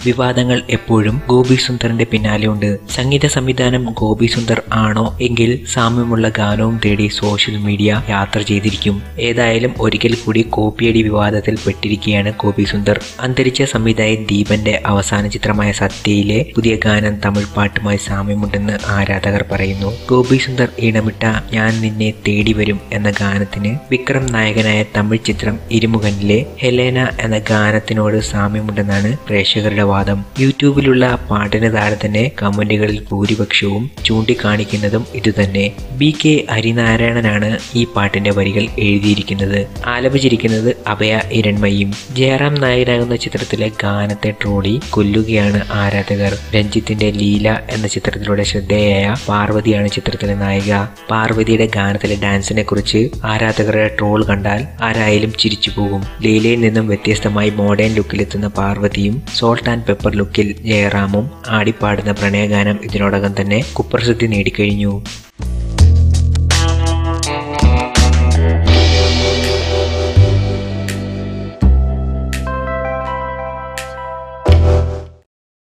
വിവാദങ്ങൾ എപ്പോഴും ഗോപി സുന്ദറിന്റെ പിന്നാലെയുണ്ട് സംഗീത സംവിധാനം ഗോപി സുന്ദർ ആണോ എങ്കിൽ സാമ്യമുള്ള ഗാനവും തേടി സോഷ്യൽ മീഡിയ യാത്ര ചെയ്തിരിക്കും ഏതായാലും ഒരിക്കൽ കൂടി കോപ്പിയടി വിവാദത്തിൽ പെട്ടിരിക്കുകയാണ് ഗോപി സുന്ദർ അന്തരിച്ച സംവിധായകൻ ദീപന്റെ അവസാന ചിത്രമായ സത്യയിലെ പുതിയ ഗാനം തമിഴ് പാട്ടുമായി സാമ്യമുണ്ടെന്ന് ആരാധകർ പറയുന്നു ഗോപി സുന്ദർ ഈണമിട്ട ഞാൻ നിന്നെ തേടി വരും എന്ന ഗാനത്തിന് വിക്രം നായകനായ തമിഴ് ചിത്രം ഇരുമുഖനിലെ ഹെലേന എന്ന ഗാനത്തിനോട് സാമ്യമുണ്ടെന്നാണ് പ്രേക്ഷകരുടെ വാദം യൂട്യൂബിലുള്ള പാട്ടിന് താഴെ തന്നെ കമന്റുകളിൽ ഭൂരിപക്ഷവും ചൂണ്ടിക്കാണിക്കുന്നതും ഇതുതന്നെ ബി കെ ഹരിനാരായണനാണ് ഈ പാട്ടിന്റെ വരികൾ എഴുതിയിരിക്കുന്നത് ആലപിച്ചിരിക്കുന്നത് അഭയ ഇരൺമയും ജയറാം നായകനാകുന്ന ചിത്രത്തിലെ ഗാനത്തെ ട്രോളി കൊല്ലുകയാണ് ആരാധകർ രഞ്ജിത്തിന്റെ ലീല എന്ന ചിത്രത്തിലൂടെ ശ്രദ്ധേയയായ പാർവതിയാണ് ചിത്രത്തിലെ നായിക പാർവതിയുടെ ഗാനത്തിലെ ഡാൻസിനെ കുറിച്ച് ആരാധകരുടെ ട്രോൾ കണ്ടാൽ ആരായാലും ചിരിച്ചു പോകും ലീലയിൽ നിന്നും വ്യത്യസ്തമായി മോഡേൺ ലുക്കിലെത്തുന്ന പാർവതിയും സോൾട്ട് ആൻഡ് പെപ്പർ ലുക്കിൽ ജയറാമും ആടിപ്പാടുന്ന പ്രണയഗാനം ഇതിനോടകം തന്നെ കുപ്രസിദ്ധി നേടിക്കഴിഞ്ഞു